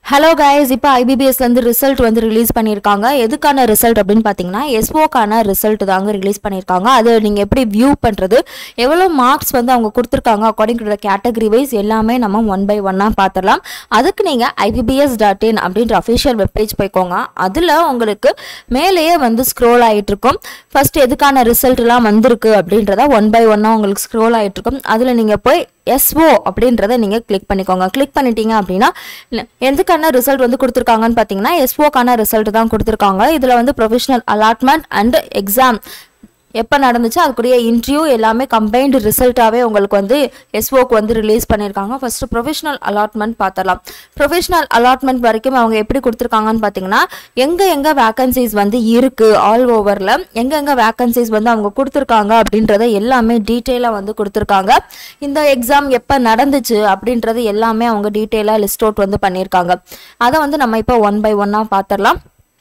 hello guys இப்போ ஐபிபிஎஸ்லேருந்து result வந்து release பண்ணியிருக்காங்க எதுக்கான ரிசல்ட் அப்படின்னு பார்த்தீங்கன்னா எஸ்ஓக்கான ரிசல்ட் தாங்க ரிலீஸ் பண்ணியிருக்காங்க அது நீங்கள் எப்படி வியூ பண்ணுறது எவ்வளோ மார்க்ஸ் வந்து அவங்க கொடுத்துருக்காங்க according to the category wise எல்லாமே நம்ம ஒன் பை ஒன்னாக பார்த்துடலாம் அதுக்கு நீங்கள் ஐபிபிஎஸ் டாட் இன் அப்படின்ற அஃபிஷியல் வெப்பேஜ் போய்க்கோங்க அதில் உங்களுக்கு மேலேயே வந்து ஸ்க்ரோல் ஆகிட்டு இருக்கும் ஃபர்ஸ்ட் எதுக்கான ரிசல்ட்லாம் வந்திருக்கு அப்படின்றத ஒன் பை ஒன்னாக உங்களுக்கு ஸ்க்ரோல் ஆகிட்டு இருக்கும் அதில் நீங்கள் போய் எஸ்ஓ அப்படின்றத நீங்கள் கிளிக் பண்ணிக்கோங்க கிளிக் பண்ணிட்டீங்க அப்படின்னா இல்ல- எதுக்கான ரிசல்ட் வந்து கொடுத்துருக்காங்கன்னு பார்த்தீங்கன்னா எஸ்ஓக்கான ரிசல்ட் தான் கொடுத்துருக்காங்க இதில் வந்து ப்ரொஃபஷனல் அலாட்மெண்ட் அண்ட் எக்ஸாம் எப்போ நடந்துச்சு அதுக்குரிய இன்டர்வியூ எல்லாமே கம்பைன்டு ரிசல்ட்டாகவே உங்களுக்கு வந்து எஸ்ஓக்கு வந்து ரிலீஸ் பண்ணியிருக்காங்க ஃபர்ஸ்ட் ப்ரொஃபஷனல் அலாட்மெண்ட் பார்த்தலாம் ப்ரொஃபஷனல் அலாட்மெண்ட் வரைக்கும் அவங்க எப்படி கொடுத்துருக்காங்கன்னு பார்த்தீங்கன்னா எங்கே எங்கே வேக்கன்சிஸ் வந்து இருக்குது ஆல் ஓவரில் எங்கெங்கே வேக்கன்சிஸ் வந்து அவங்க கொடுத்துருக்காங்க அப்படின்றத எல்லாமே டீட்டெயிலாக வந்து கொடுத்துருக்காங்க இந்த எக்ஸாம் எப்போ நடந்துச்சு அப்படின்றது எல்லாமே அவங்க டீட்டெயிலாக லிஸ்ட் அவுட் வந்து பண்ணியிருக்காங்க அதை வந்து நம்ம இப்போ ஒன் பை ஒன்னாக பார்த்துடலாம்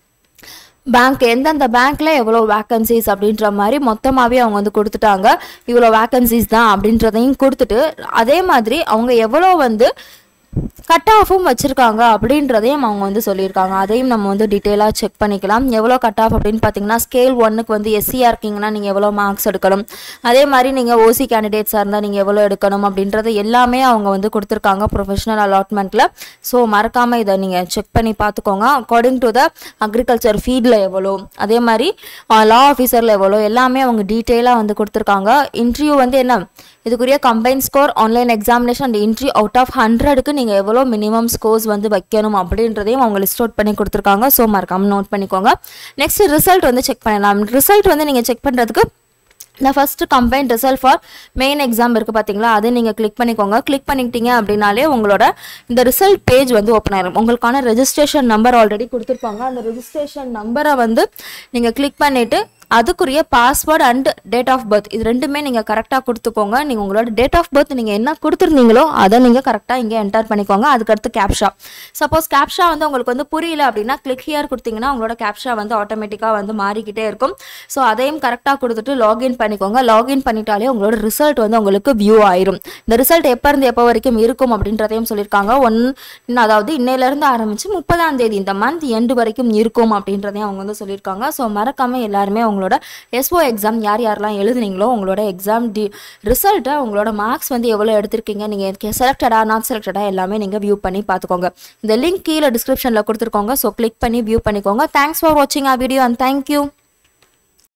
பேங்க் எந்தெந்த பேங்க்ல எவ்வளோ வேக்கன்சிஸ் அப்படின்ற மாதிரி மொத்தமாகவே அவங்க வந்து கொடுத்துட்டாங்க இவ்வளோ வேக்கன்சிஸ் தான் அப்படின்றதையும் கொடுத்துட்டு அதே மாதிரி அவங்க எவ்வளோ வந்து கட் ஆஃபும் வச்சுருக்காங்க அப்படின்றதையும் அவங்க வந்து சொல்லியிருக்காங்க அதையும் நம்ம வந்து டீட்டெயிலாக செக் பண்ணிக்கலாம் எவ்வளோ கட் ஆஃப் அப்படின்னு பார்த்தீங்கன்னா ஸ்கேல் ஒன்னுக்கு வந்து எஸ்சியாக இருக்கீங்கன்னா நீங்கள் எவ்வளோ மார்க்ஸ் எடுக்கணும் அதே மாதிரி நீங்கள் ஓசி கேண்டிடேட்ஸாக இருந்தால் நீங்கள் எவ்வளோ எடுக்கணும் அப்படின்றது எல்லாமே அவங்க வந்து கொடுத்துருக்காங்க ப்ரொஃபஷனல் அலாட்மெண்ட்டில் ஸோ மறக்காமல் இதை நீங்கள் செக் பண்ணி பார்த்துக்கோங்க அக்கார்டிங் டு த அக்ரிகல்ச்சர் ஃபீல்டில் எவ்வளோ அதே மாதிரி லா ஆஃபீஸரில் எவ்வளோ எல்லாமே அவங்க டீட்டெயிலாக வந்து கொடுத்துருக்காங்க இன்டர்வியூ வந்து என்ன இதுக்குரிய combine score online examination and entry out of ஹண்ட்ரடுக்கு நீங்கள் எவ்வளோ மினிமம் ஸ்கோர்ஸ் வந்து வைக்கணும் அப்படின்றதையும் அவங்க லிஸ்ட் அவுட் பண்ணி கொடுத்துருக்காங்க ஸோ மறக்காம நோட் பண்ணிக்கோங்க நெக்ஸ்ட் ரிசல்ட் வந்து செக் பண்ணலாம் ரிசல்ட் வந்து நீங்கள் செக் பண்ணுறதுக்கு இந்த first combine result for main exam இருக்குது பார்த்தீங்களா அதை நீங்கள் கிளிக் பண்ணிக்கோங்க கிளிக் பண்ணிக்கிட்டீங்க அப்படின்னாலே உங்களோட இந்த ரிசல்ட் பேஜ் வந்து ஓப்பன் ஆயிரும் உங்களுக்கான ரெஜிஸ்ட்ரேஷன் நம்பர் ஆல்ரெடி கொடுத்துருப்பாங்க அந்த ரெஜிஸ்ட்ரேஷன் நம்பரை வந்து நீங்கள் கிளிக் பண்ணிவிட்டு அதுக்குரிய password and date of birth இது ரெண்டுமே நீங்கள் கரெக்டாக கொடுத்துக்கோங்க நீங்கள் உங்களோட டேட் ஆஃப் பர்த் நீங்கள் என்ன கொடுத்துருந்தீங்களோ அதை நீங்கள் கரெக்டாக இங்கே என்டர் பண்ணிக்கோங்க அதுக்கடுத்து கேப்ஷா சப்போஸ் கேப்ஷா வந்து உங்களுக்கு வந்து புரியல அப்படின்னா கிளிக் ஹியர் கொடுத்தீங்கன்னா உங்களோட கேப்ஷா வந்து ஆட்டோமேட்டிக்காக வந்து மாறிக்கிட்டே இருக்கும் ஸோ அதையும் கரெக்டாக கொடுத்துட்டு லாகின் பண்ணிக்கோங்க லாகின் பண்ணிட்டாலே உங்களோட ரிசல்ட் வந்து உங்களுக்கு வியூ ஆயிரும் இந்த ரிசல்ட் எப்போ இருந்து எப்போ வரைக்கும் இருக்கும் அப்படின்றதையும் சொல்லியிருக்காங்க ஒன் அதாவது இன்னையிலேருந்து ஆரம்பித்து முப்பதாம் தேதி இந்த மந்த் எண்டு வரைக்கும் இருக்கும் அப்படின்றதையும் அவங்க வந்து சொல்லியிருக்காங்க ஸோ மறக்காமல் எல்லாருமே உங்களோட எஸ்ஓ எக்ஸாம் யார் யாரெல்லாம் எழுதுனீங்களோ உங்களோட எக்ஸாம் டி ரிசல்ட்டை உங்களோட மார்க்ஸ் வந்து எவ்வளோ எடுத்திருக்கீங்க நீங்கள் செலக்டடா நாட் செலக்டடா எல்லாமே நீங்கள் வியூ பண்ணி பார்த்துக்கோங்க இந்த லிங்க் கீழே டிஸ்கிரிப்ஷனில் கொடுத்துருக்கோங்க ஸோ கிளிக் பண்ணி வியூ பண்ணிக்கோங்க தேங்க்ஸ் ஃபார் வாட்சிங் ஆ வீடியோ அண்ட் தேங்க்யூ